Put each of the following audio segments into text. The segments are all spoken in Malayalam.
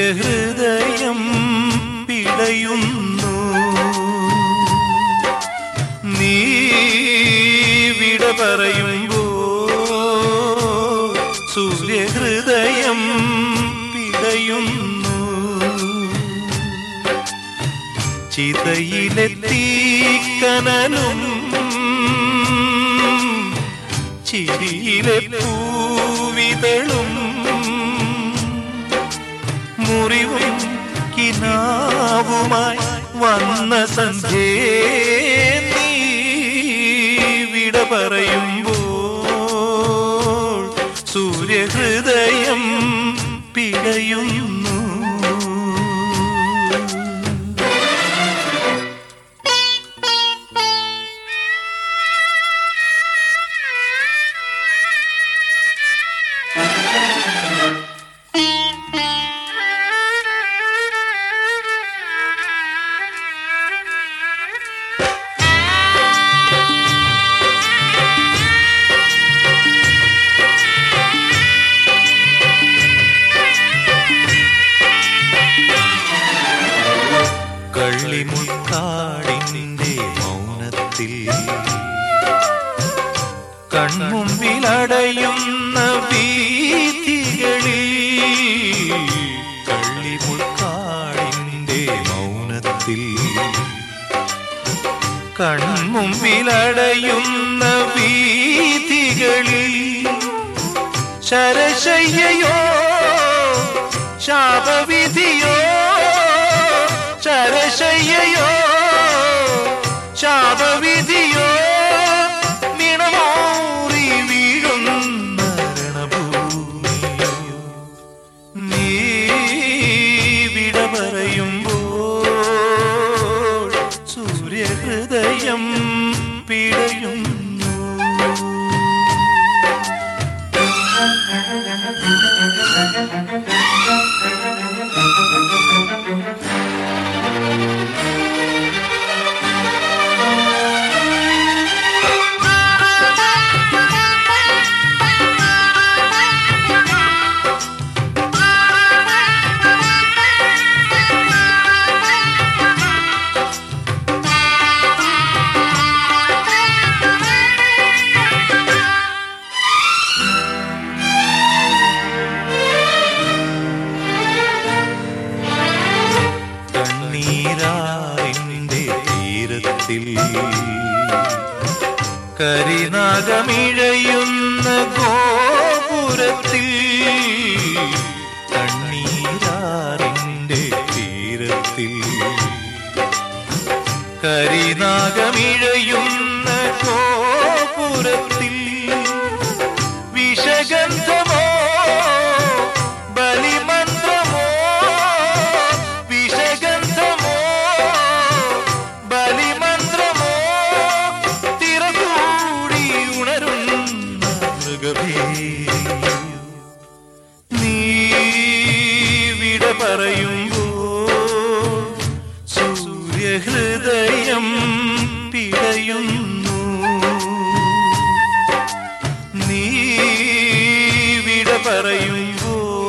സൂര്യഹൃദയം പിടയുന്നു നീ വിട പറയുമ്പോ സൂര്യഹൃദയം പിടയുന്നു ചിതയിലെത്തി കനലും ചിരിയിലെ പൂവിതളും മുറിവും കിനാവുമായി വന്ന സന്ധ്യേ നീ വിട പറയുമ്പോൾ സൂര്യഹൃദയം പിടയുന്നു കള്ളിമുൾക്കാടിന്റെ മൗനത്തിൽ കൺമുമ്പിലടയുന്ന വീതികളിൽ കള്ളിമുൾക്കാടിന്റെ മൗനത്തിൽ കൺമുമ്പിലടയുന്ന വീതികളിൽ ശരശയ്യയോ ശാപവിധിയോ ശരശയ്യയോ ശാപവിധിയോ നിണമോറി വീഴുന്ന രണഭൂമിയോ നീ വിട പറയുമ്പോൾ സൂര്യഹൃദയം പിടയുന്നു കണ്ണീരാറിന്റെ തീരത്തിൽ കരിനാഗമിഴയുന്ന ഗോപുരത്തിൽ കണ്ണീരാറിന്റെ തീരത്തിൽ കരിനാഗമിഴയുന്ന ഗോപുരത്തിൽ വിഷഗന്ധമോ ബലിമന്ത്രമോ വിഷഗന്ധമോ ബലിമന്ത്രമോ തിറകൂടി ഉണരുന്ന മൃഗഭേരിയോ നീ വിട പറയുമ്പോ സൂര്യഹൃദയം പിടയുന്നു നീ വിട പറയുമ്പോ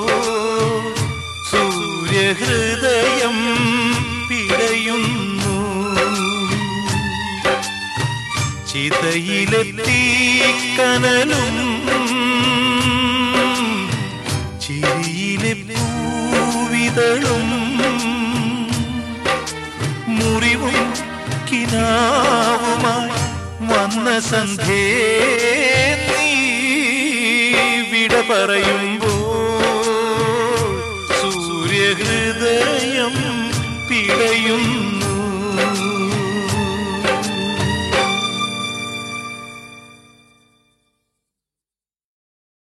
സൂര്യഹൃദയം പിടയുന്നു ചിതയിലെത്തി കനലും ചിരിയിലെ പൂവിതളും മുറിവും കിനാവുമായി വന്ന സന്ധ്യേ നീ വിട പറയുമ്പോ സൂര്യഹൃദയം പിടയും